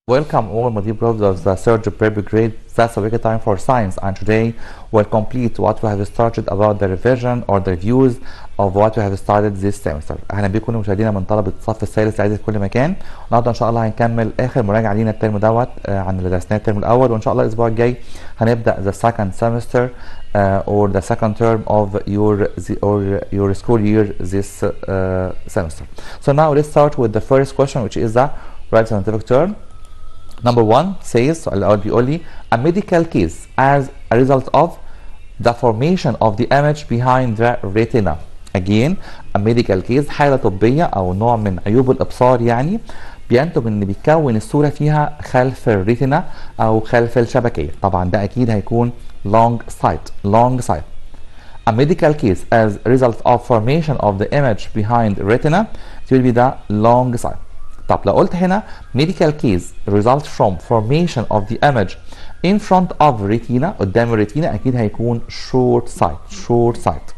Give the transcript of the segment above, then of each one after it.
Welcome all my dear brothers of the third prep grade. That's a wicked time for science and today we'll complete what we have started about the revision or the reviews of what we have started this semester. اهلا بكم مشاهدينا من طلبة الصف الثالث عايز في كل مكان. النهارده ان شاء الله هنكمل اخر مراجعة لينا الترم دوت آه، عن اللي درسناه الترم الاول وان شاء الله الاسبوع الجاي هنبدا the second semester uh, or the second term of your the, or your school year this uh, semester. So now let's start with the first question which is the right scientific term. Number one says السؤال الأول بيقول لي a medical case as a result of the formation of the image behind the retina. Again a medical case حالة طبية أو نوع من عيوب الإبصار يعني بينتج إن بيتكون الصورة فيها خلف الريتنا أو خلف الشبكية. طبعا ده أكيد هيكون long sight long sight. A medical case as a result of formation of the image behind retina it will be the long sight. طب لو قلت هنا medical case result from formation of the image in front of retina قدام الريتينا اكيد هيكون short sight short sight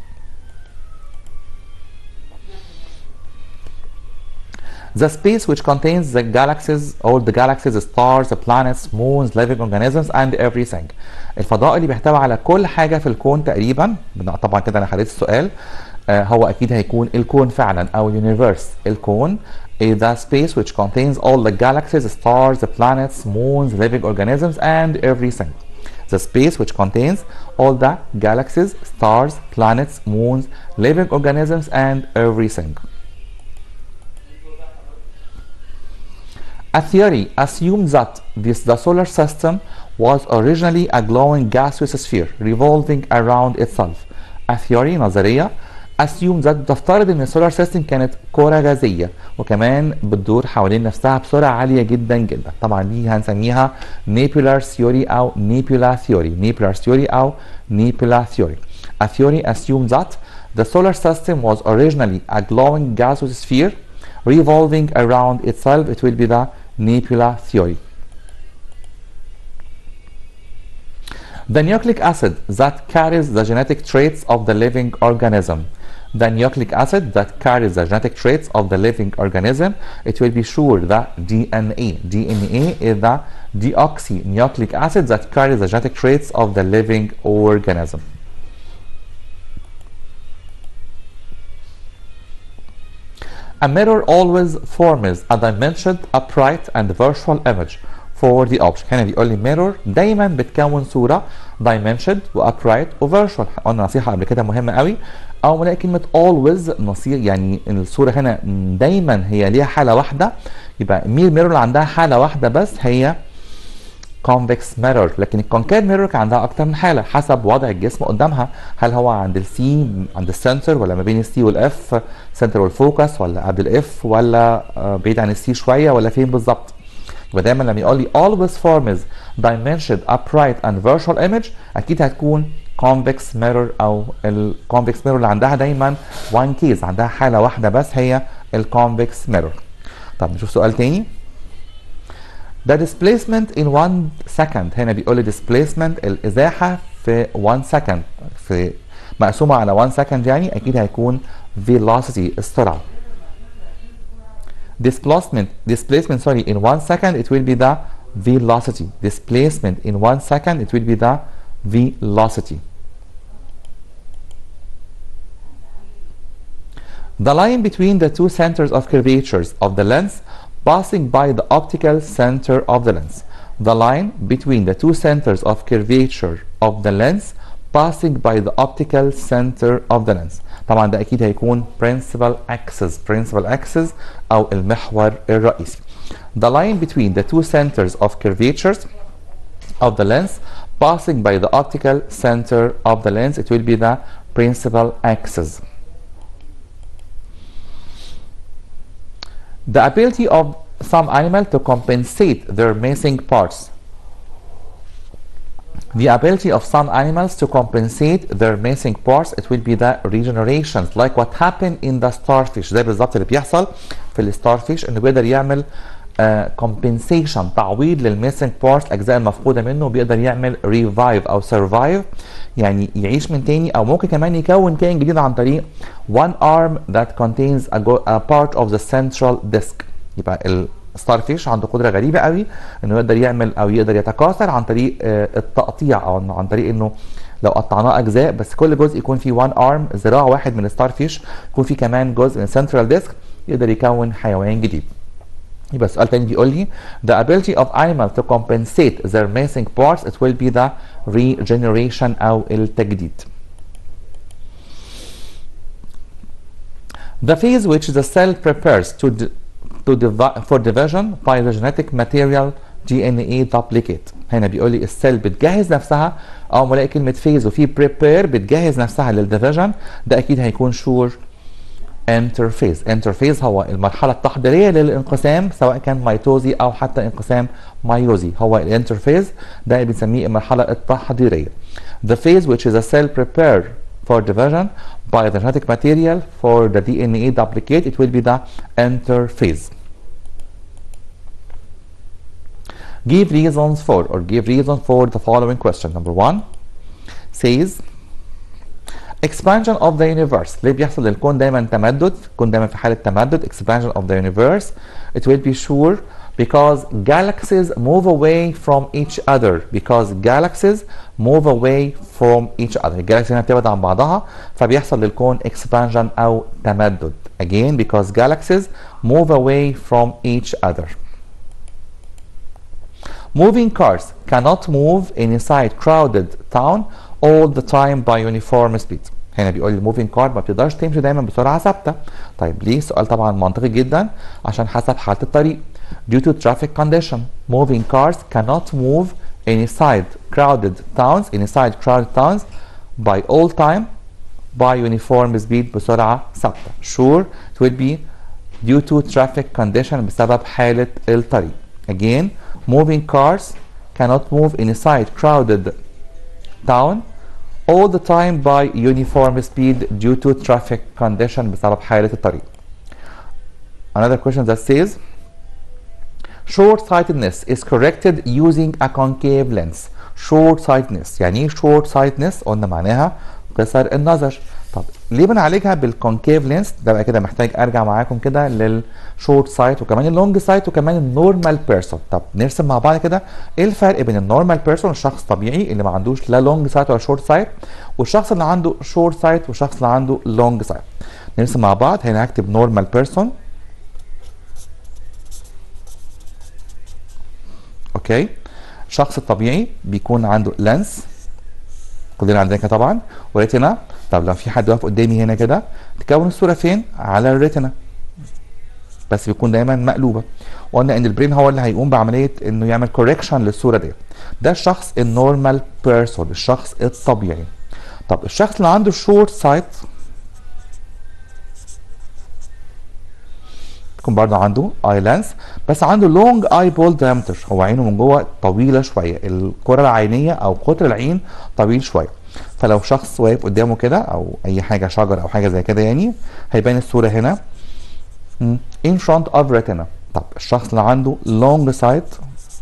The space which contains the galaxies all the galaxies stars planets moons living organisms and everything الفضاء اللي بيحتوي على كل حاجة في الكون تقريبا طبعا كده انا حليت السؤال آه هو اكيد هيكون الكون فعلا او universe الكون is the space which contains all the galaxies, stars, the planets, moons, living organisms, and everything. The space which contains all the galaxies, stars, planets, moons, living organisms, and everything. A theory assumes that this, the solar system was originally a glowing gaseous sphere revolving around itself. A theory نظرية assume that تفترض ان السولار سيستم كانت كره غازيه وكمان بتدور حوالين نفسها بسرعه عاليه جدا جدا طبعا دي هنسميها نيبولار ثيوري او نيبولا ثيوري نيبولار ثيوري او نيبولا ثيوري A theory assumes that the solar system was originally a glowing gaseous sphere revolving around itself it will be the nebula theory The nucleic acid that carries the genetic traits of the living organism the nucleic acid that carries the genetic traits of the living organism, it will be sure that DNA. DNA is the deoxynucleic acid that carries the genetic traits of the living organism. A mirror always forms a dimensioned, upright, and virtual image for the object. هنا بيقول لي mirror دايما بتكون صورة dimensioned وupright وvirtual. قلنا نصيحة قبل كده مهمة قوي او نلاقي كلمه always نصير يعني الصوره هنا دايما هي ليها حاله واحده يبقى مير ميرور عندها حاله واحده بس هي convex mirror لكن الكونكاف ميرور كان عندها اكتر من حاله حسب وضع الجسم قدامها هل هو عند السي عند السنتر ولا ما بين السي والاف سنتر والفوكس ولا قبل الاف ولا بعيد عن السي شويه ولا فين بالظبط يبقى دايما لما يقول لي always forms dimensioned upright and virtual image اكيد هتكون convex mirror او الكونفكس mirror اللي عندها دايما one case عندها حاله واحده بس هي الكونفكس mirror طب نشوف سؤال تاني The displacement in one second هنا بيقول لي displacement الازاحه في one second في مقسومه على one second يعني اكيد هيكون velocity السرعه displacement displacement sorry in one second it will be the velocity displacement in one second it will be the velocity The line between the two centers of curvatures of the lens passing by the optical center of the lens. The line between the two centers of curvature of the lens passing by the optical center of the lens. طبعا ده اكيد هيكون principal axis principal axis او المحور الرئيسي. The line between the two centers of curvatures of the lens passing by the optical center of the lens it will be the principal axis. The ability of some animal to compensate their missing parts. The ability of some animals to compensate their missing parts it will be the regenerations like what happened in the starfish ده بالظبط اللي بيحصل في الستارفيش انه بيقدر يعمل كومبنسيشن uh, تعويض للميسنج بارتس الاجزاء المفقوده منه بيقدر يعمل ريفايف او سرفايف يعني يعيش من تاني او ممكن كمان يكون كائن جديد عن طريق one arm that contains a, go, a part of the central disc يبقى ستار فيش عنده قدره غريبه قوي انه يقدر يعمل او يقدر يتكاثر عن طريق آه، التقطيع او عن طريق انه لو قطعناه اجزاء بس كل جزء يكون فيه وان ارم ذراع واحد من الستار فيش يكون فيه كمان جزء من سنترال ديسك يقدر يكون حيوان جديد يبقى السؤال تاني بيقول لي the ability of animals to compensate their missing parts it will be the regeneration أو التجديد. The phase which the cell prepares to d- to divi- for division by the genetic material DNA duplicate. هنا بيقول لي السيل بتجهز نفسها او ما الاقي كلمه فيز وفي prepare بتجهز نفسها للديفيجن ده اكيد هيكون شور انترفيز انترفيز هو المرحله التحضيريه للانقسام سواء كان ميتوزي او حتى انقسام ميوزي هو الانترفيز ده بنسميه المرحله التحضيريه the phase which is a cell prepared for division by the genetic material for the DNA duplicate it will be the interphase give reasons for or give reason for the following question number one says expansion of the universe ليه بيحصل للكون دايما تمدد الكون دايما في حالة تمدد expansion of the universe it will be sure because galaxies move away from each other because galaxies move away from each other الجالاكسي هنا بتبعد عن بعضها فبيحصل للكون expansion أو تمدد again because galaxies move away from each other Moving cars cannot move inside crowded town all the time by uniform speed. هنا بيقول لي moving car ما بتقدرش تمشي دايما بسرعه ثابته. طيب ليه؟ سؤال طبعا منطقي جدا عشان حسب حاله الطريق. Due to traffic condition, moving cars cannot move inside crowded towns inside crowded towns by all time by uniform speed بسرعه ثابته. Sure, it will be due to traffic condition بسبب حاله الطريق. Again, moving cars cannot move inside crowded town all the time by uniform speed due to traffic condition بسبب حالة الطريق. Another question that says short-sightedness is corrected using a concave lens. short-sightedness يعني ايه short-sightedness؟ قلنا معناها قصر النظر. طب ليه بنعالجها بالكونكيف لينس ده بقى كده محتاج ارجع معاكم كده للشورت سايت وكمان اللونج سايت وكمان النورمال بيرسون طب نرسم مع بعض كده ايه الفرق بين النورمال بيرسون الشخص الطبيعي اللي ما عندوش لا لونج سايت ولا شورت سايت والشخص اللي عنده شورت سايت والشخص اللي عنده لونج سايت نرسم مع بعض هنا هكتب نورمال بيرسون اوكي الشخص الطبيعي بيكون عنده لينس كلنا عندنا كده طبعا وريتنا طب لو في حد واقف قدامي هنا كده تكون الصوره فين على الريتنا بس بيكون دايما مقلوبه وقلنا ان البرين هو اللي هيقوم بعمليه انه يعمل كوريكشن للصوره دي ده الشخص النورمال بيرسون الشخص الطبيعي طب الشخص اللي عنده شورت سايت يكون برضه عنده اي لانس بس عنده لونج اي بول دايمتر هو عينه من جوه طويله شويه الكره العينيه او قطر العين طويل شويه فلو شخص واقف قدامه كده او اي حاجه شجر او حاجه زي كده يعني هيبان الصوره هنا in front of retina طب الشخص اللي عنده long sight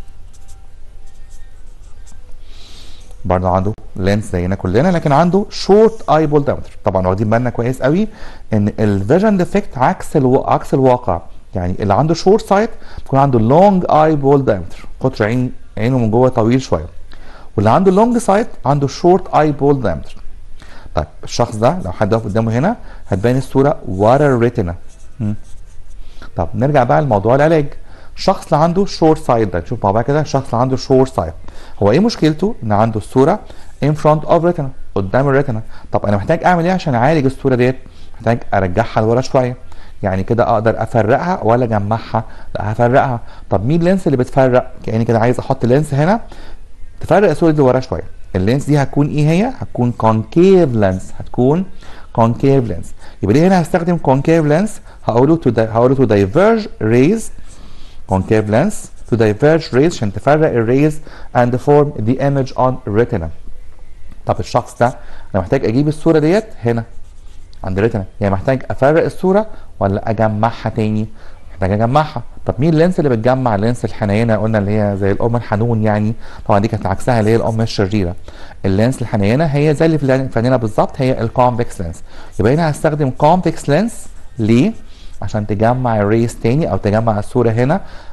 برضه عنده لينس زينا كلنا لكن عنده شورت اي بول دايمتر طبعا واخدين بالنا كويس قوي ان الفيجن ديفكت عكس الو... عكس الواقع يعني اللي عنده شورت سايت بيكون عنده لونج اي بول دايمتر قطر عين عينه من جوه طويل شويه واللي عنده لونج سايت عنده شورت اي بول دايمتر طيب الشخص ده لو حد واقف قدامه هنا هتبان الصوره ورا الريتنا طب نرجع بقى لموضوع العلاج الشخص اللي عنده شورت سايت ده نشوف مع بعض كده الشخص اللي عنده شورت سايت هو ايه مشكلته ان عنده الصوره in front of retina قدام الريتنا طب انا محتاج اعمل ايه عشان اعالج الصوره ديت محتاج ارجعها لورا شويه يعني كده اقدر افرقها ولا اجمعها لا هفرقها طب مين اللينس اللي بتفرق كاني كده عايز احط لينس هنا تفرق الصوره دي ورا شويه اللينس دي هتكون ايه هي هتكون كونكيف لينس هتكون كونكيف لينس يبقى ليه هنا هستخدم كونكيف لينس هقوله تو هقوله تو دايفيرج ريز concave lens to diverge rays عشان تفرق الريز and form the image on retina طب الشخص ده انا محتاج اجيب الصوره ديت هنا عند الريتنا يعني محتاج افرق الصوره ولا اجمعها تاني محتاج اجمعها طب مين اللينس اللي بتجمع اللينس الحنينه قلنا اللي هي زي الام الحنون يعني طبعا دي كانت عكسها اللي هي الام الشريره اللينس الحنينه هي زي اللي في عينينا بالظبط هي الكونفكس لينس يبقى هنا هستخدم كونفكس لينس ليه عشان تجمع الريس تاني او تجمع الصوره هنا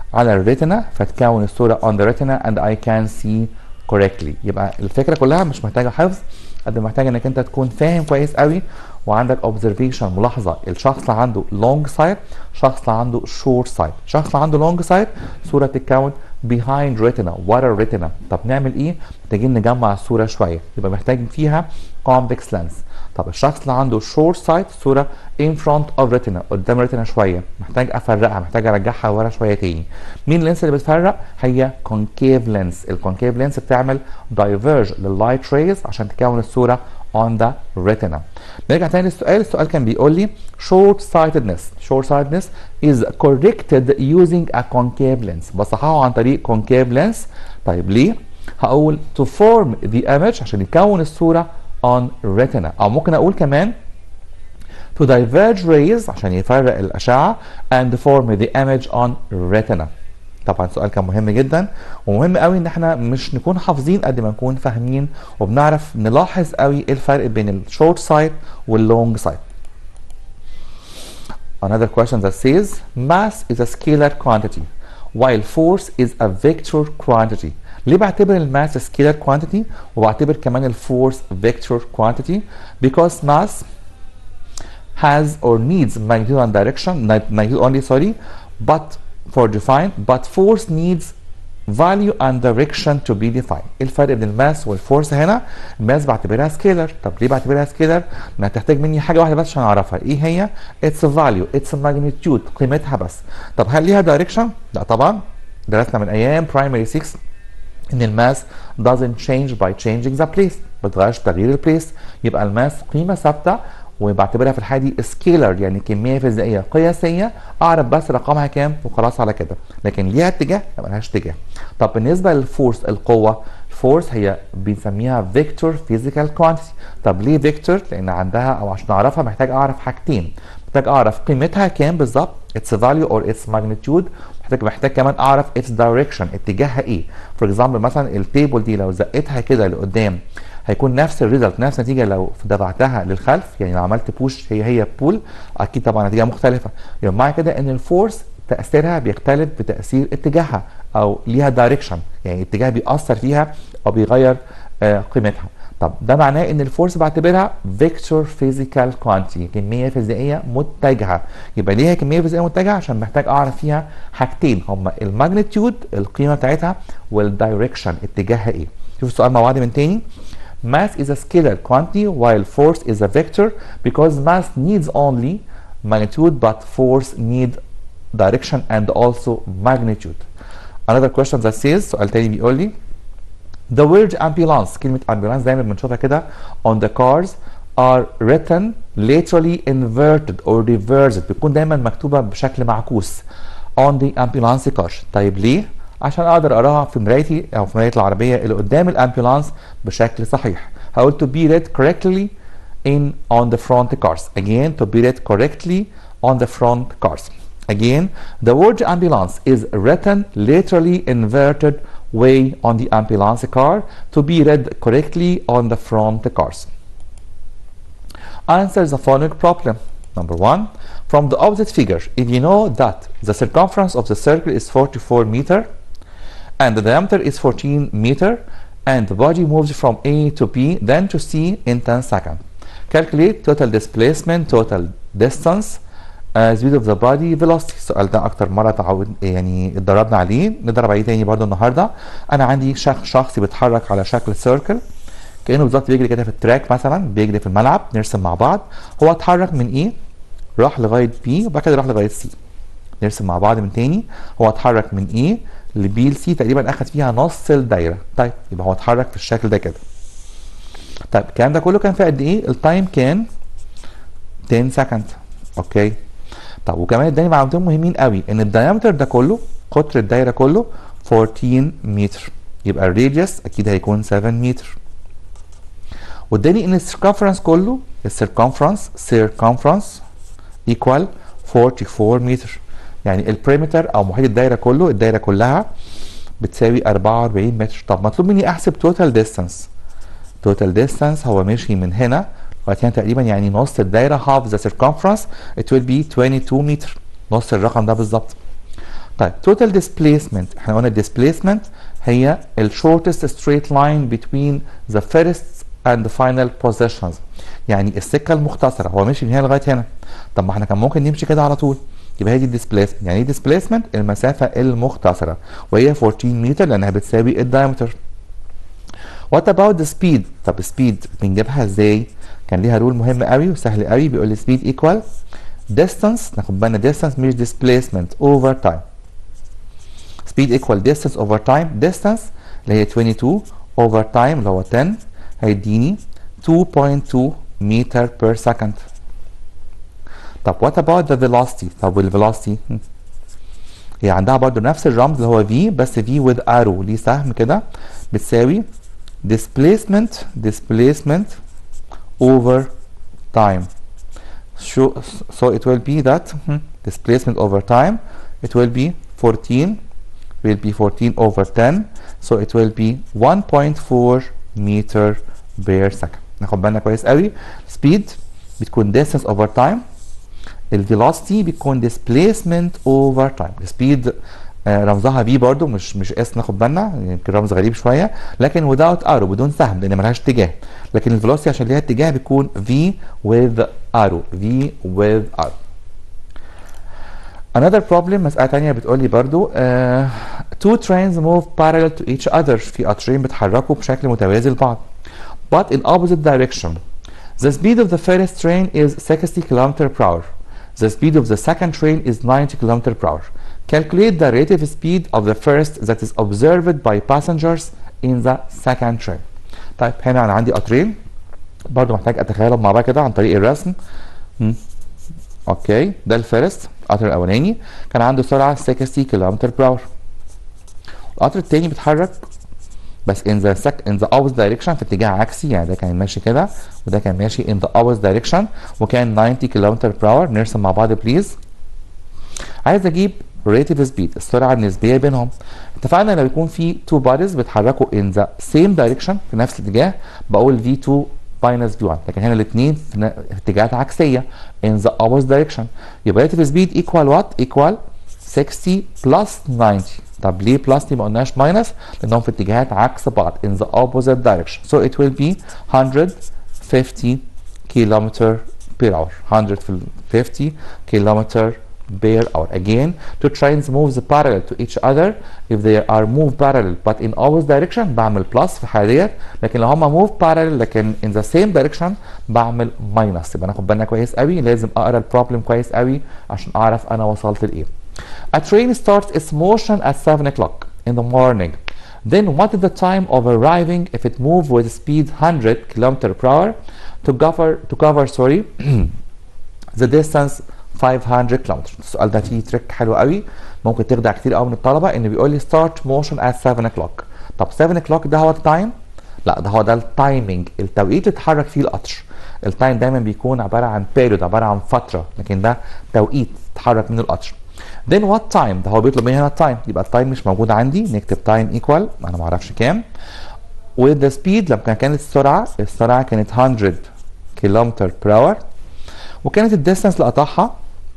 على الريتنا فتكون الصوره on the retina and I can see correctly يبقى الفكره كلها مش محتاجه حفظ قد ما محتاج انك انت تكون فاهم كويس قوي وعندك observation ملاحظه الشخص اللي عنده long sight شخص اللي عنده short sight شخص اللي عنده long sight صوره تتكون behind retina ورا الريتنا طب نعمل ايه محتاجين نجمع الصوره شويه يبقى محتاج فيها convex lens طب الشخص اللي عنده short sight صوره in front of retina قدام الريتنا شويه محتاج افرقها محتاج ارجعها ورا شويه تاني مين اللينس اللي بتفرق هي concave lens الكونكيف لينس بتعمل diverge لللايت ريز عشان تكون الصوره on the retina نرجع تاني للسؤال السؤال كان بيقول لي short sightedness short sightedness is corrected using a concave lens بصححه عن طريق concave lens طيب ليه هقول to form the image عشان يكون الصورة on retina او ممكن اقول كمان to diverge rays عشان يفرق الأشعة and form the image on retina طبعا السؤال كان مهم جدا ومهم قوي ان احنا مش نكون حافظين قد ما نكون فاهمين وبنعرف نلاحظ قوي ايه الفرق بين الشورت سايت واللونج سايت Another question that says mass is a scalar quantity while force is a vector quantity ليه بعتبر الماس scalar quantity وبعتبر كمان الفورس vector quantity because mass has or needs magnitude and direction magnitude only sorry but for defined but force needs value and direction to be defined ايه الفرق بين الماس والفورس هنا الماس بعتبرها سكيلر طب ليه بعتبرها سكيلر ما تحتاج مني حاجه واحده بس عشان اعرفها ايه هي اتس فاليو اتس ماجنتيود قيمتها بس طب هل ليها دايركشن لا طبعا درسنا من ايام برايمري 6 ان الماس doesn't change by changing the place ما بتغيرش تغيير البليس يبقى الماس قيمه ثابته وبعتبرها في الحاله دي سكيلر يعني كميه فيزيائيه قياسيه اعرف بس رقمها كام وخلاص على كده لكن ليها اتجاه ما لهاش اتجاه طب بالنسبه للفورس القوه الفورس هي بنسميها فيكتور فيزيكال كوانتيتي طب ليه فيكتور لان عندها او عشان اعرفها محتاج اعرف حاجتين محتاج اعرف قيمتها كام بالظبط اتس فاليو اور اتس ماجنتيود محتاج محتاج كمان اعرف اتس دايركشن اتجاهها ايه فور اكزامبل مثلا التيبل دي لو زقتها كده لقدام هيكون نفس الريزلت نفس النتيجه لو دفعتها للخلف يعني لو عملت بوش هي هي بول اكيد طبعا نتيجه مختلفه يبقى معنى كده ان الفورس تاثيرها بيختلف بتاثير اتجاهها او ليها دايركشن يعني اتجاه بيأثر فيها او بيغير آه قيمتها طب ده معناه ان الفورس بعتبرها فيكتور فيزيكال كوانتي كميه فيزيائيه متجهه يبقى ليها كميه فيزيائيه متجهه عشان محتاج اعرف فيها حاجتين هما الماجنتيود القيمه بتاعتها والدايركشن اتجاهها ايه شوف السؤال مع بعض من تاني mass is a scalar quantity while force is a vector because mass needs only magnitude but force need direction and also magnitude another question that says سؤال تاني بيقول لي the word ambulance كلمة ambulance دايما بنشوفها كده on the cars are written laterally inverted or reversed بتكون دايما مكتوبة بشكل معكوس on the ambulance car طيب ليه؟ عشان اقدر اقراها في مرايتي او في مرايه العربيه اللي قدام الامبولانس بشكل صحيح هقول to be read correctly in on the front cars again to be read correctly on the front cars again the word ambulance is written literally inverted way on the ambulance car to be read correctly on the front cars answer the following problem number one from the opposite figure if you know that the circumference of the circle is 44 meter and the diameter is 14 meter and the body moves from A to B then to C in 10 seconds. Calculate total displacement, total distance, uh, speed of the body, velocity. السؤال ده أكتر مرة تعود يعني اتدربنا عليه، نضرب عليه تاني برضه النهارده. أنا عندي شخص شخصي بيتحرك على شكل سيركل كأنه بالظبط بيجري كده في التراك مثلا بيجري في الملعب نرسم مع بعض. هو اتحرك من إيه؟ راح لغاية B وبعد كده راح لغاية C. نرسم مع بعض من تاني هو اتحرك من ايه لبي سي تقريبا اخد فيها نص الدايره طيب يبقى هو اتحرك في الشكل ده كده طيب الكلام ده كله كان في قد ايه التايم كان 10 سكند اوكي طب وكمان اداني معلومتين مهمين قوي ان الدايمتر ده كله قطر الدايره كله 14 متر يبقى الراديوس اكيد هيكون 7 متر واداني ان السيركمفرنس كله السيركمفرنس سيركمفرنس ايكوال 44 متر يعني البريمتر او محيط الدايره كله الدايره كلها بتساوي 44 متر طب مطلوب مني احسب توتال ديستانس توتال ديستانس هو ماشي من هنا لغايه هنا تقريبا يعني نص الدايره half the circumference it will be 22 متر نص الرقم ده بالظبط طيب total displacement احنا قلنا displacement هي ال shortest straight line between the first and the final positions يعني السكه المختصره هو مشي من هنا لغايه هنا طب ما احنا كان ممكن نمشي كده على طول يبقى هي دي displacement يعني ايه displacement المسافه المختصره وهي 14 متر لانها بتساوي الدايمتر What about the speed؟ طب speed بنجيبها ازاي؟ كان ليها رول مهم قوي وسهل قوي بيقول لي speed equal distance ناخد بالنا distance مش displacement over time. speed equal distance over time distance اللي هي 22 over time اللي هو 10 هيديني 2.2 meter per second. طب what about the velocity؟ طب والvelocity هي عندها برضو نفس الرمز اللي هو v بس v with arrow ليه سهم كده بتساوي displacement displacement over time so, so it will be that displacement over time it will be 14 will be 14 over 10 so it will be 1.4 meter per second ناخد بالنا كويس قوي speed بتكون distance over time الفيلوسيتي بتكون displacement over time speed آه رمزها v برضو مش مش اس ناخد بالنا يمكن رمز غريب شويه لكن without arrow بدون سهم لان ملهاش اتجاه لكن الفيلوسيتي عشان ليها اتجاه بيكون v with arrow v with arrow another problem مسألة تانية بتقول لي برضو uh, two trains move parallel to each other في قطرين بيتحركوا بشكل متوازي لبعض but in opposite direction the speed of the first train is 60 km per hour the speed of the second train is 90 km per hour calculate the relative speed of the first that is observed by passengers in the second train طيب هنا انا عندي قطرين برضو محتاج اتخيلهم مع بعض كده عن طريق الرسم م. اوكي ده الفيرست القطر الاولاني كان عنده سرعه 60 كيلومتر بر اور القطر التاني بيتحرك بس in the sec in the opposite direction في اتجاه عكسي يعني ده كان ماشي كده وده كان ماشي in the opposite direction وكان 90 كيلومتر بر اور نرسم مع بعض بليز عايز اجيب relative speed السرعه النسبيه بينهم اتفقنا لو يكون في two bodies بيتحركوا in the same direction في نفس الاتجاه بقول v2 minus v1 لكن هنا الاثنين في اتجاهات عكسيه in the opposite direction يبقى relative speed equal what equal 60 plus 90 طب ليه بلس دي ما قلناش minus لانهم في اتجاهات عكس بعض in the opposite direction so it will be 150 kilometer per hour 150 kilometer per hour again two trains moves parallel to each other if they are moved parallel but in opposite direction بعمل plus في الحاله ديت لكن لو هما move parallel لكن in the same direction بعمل minus يبقى ناخد بالنا كويس قوي لازم اقرا البروبلم كويس قوي عشان اعرف انا وصلت لايه A train starts its motion at 7 o'clock in the morning. Then what is the time of arriving if it moves with speed 100 km per hour to cover to cover sorry the distance 500 km. السؤال ده فيه تريك حلو قوي ممكن تخدع كتير قوي من الطلبه ان بيقول لي start motion at 7 o'clock. طب 7 o'clock ده هو التايم؟ لا ده هو ده التايمنج التوقيت اللي اتحرك فيه القطر. التايم دايما بيكون عباره عن بيريود عباره عن فتره لكن ده توقيت اتحرك منه القطر. then what time ده هو بيطلب مني هنا التايم يبقى التايم مش موجود عندي نكتب time equal انا ما اعرفش كام with the speed لما كانت السرعه السرعه كانت 100 كيلومتر per hour وكانت الديستانس اللي قطعها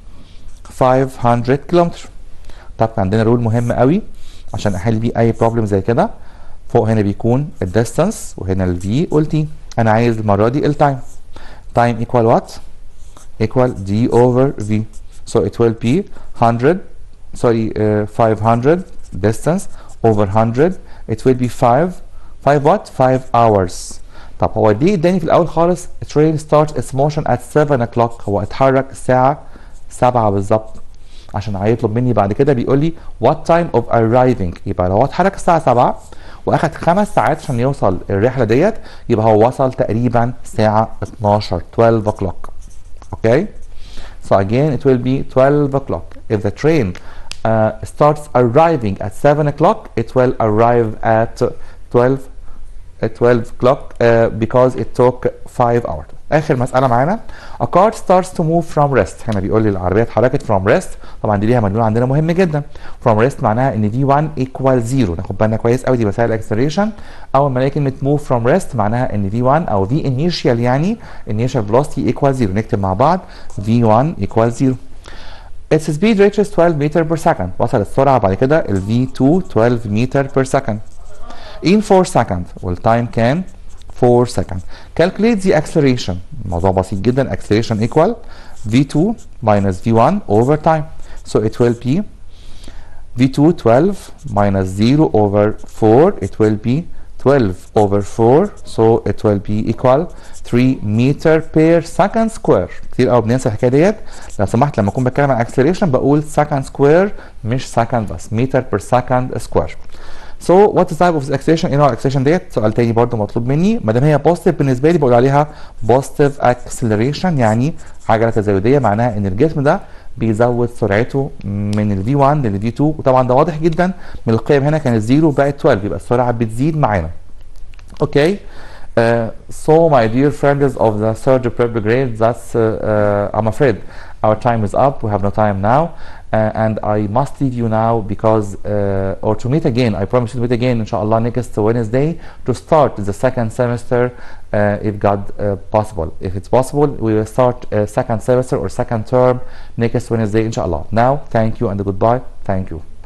500 كيلومتر طب عندنا رول مهم قوي عشان احل بيه اي بروبلم زي كده فوق هنا بيكون الديستانس وهنا الفي والتي انا عايز المره دي التايم time equal what equal d over v So it will be 100, sorry, uh, 500 distance over 100. It will be 5, 5 what? 5 hours. طب هو دي اداني في الاول خالص train starts its motion at 7 o'clock هو اتحرك الساعة 7 بالظبط عشان هيطلب مني بعد كده بيقول لي what time of arriving يبقى لو هو اتحرك الساعة 7 واخد خمس ساعات عشان يوصل الرحلة ديت يبقى هو وصل تقريبا الساعة 12 12 o'clock اوكي okay? So again, it will be 12 o'clock. If the train uh, starts arriving at 7 o'clock, it will arrive at 12 at 12 o'clock uh, because it took 5 hours. اخر مساله معانا a car starts to move from rest هنا بيقول لي العربيه اتحركت from rest طبعا دي ليها مدلول عندنا مهم جدا from rest معناها ان v1 equal 0 ناخد بالنا كويس قوي دي مسائل الاكسلريشن اول ما الاقي كلمه move from rest معناها ان v1 او v initial يعني initial velocity equal 0 نكتب مع بعض v1 equal 0 its speed reaches 12 meter per second وصل السرعة بعد كده ال V2 12 meter per second in 4 seconds والتايم كان 4 seconds calculate the acceleration موضوع بسيط جدا acceleration equal V2 minus V1 over time so it will be V2 12 minus 0 over 4 it will be 12 over 4 so it will be equal 3 meter per second square كتير قوي بننسى الحكايه ديت لو سمحت لما اكون بتكلم عن acceleration بقول second square مش second بس meter per second square So what is type of acceleration؟ ايه نوع acceleration ديت؟ سؤال تاني برضه مطلوب مني ما دام هي positive بالنسبه لي بقول عليها positive acceleration يعني عجله تزايديه معناها ان الجسم ده بيزود سرعته من ال V1 لل V2 وطبعا ده واضح جدا من القيم هنا كانت 0 بقت 12 يبقى السرعه بتزيد معانا. اوكي Uh, so my dear friends of the third prep grade that's uh, uh, I'm afraid our time is up we have no time now uh, and I must leave you now because uh, or to meet again I promise you to meet again inshallah next Wednesday to start the second semester uh, if God uh, possible if it's possible we will start uh, second semester or second term next Wednesday inshallah now thank you and goodbye thank you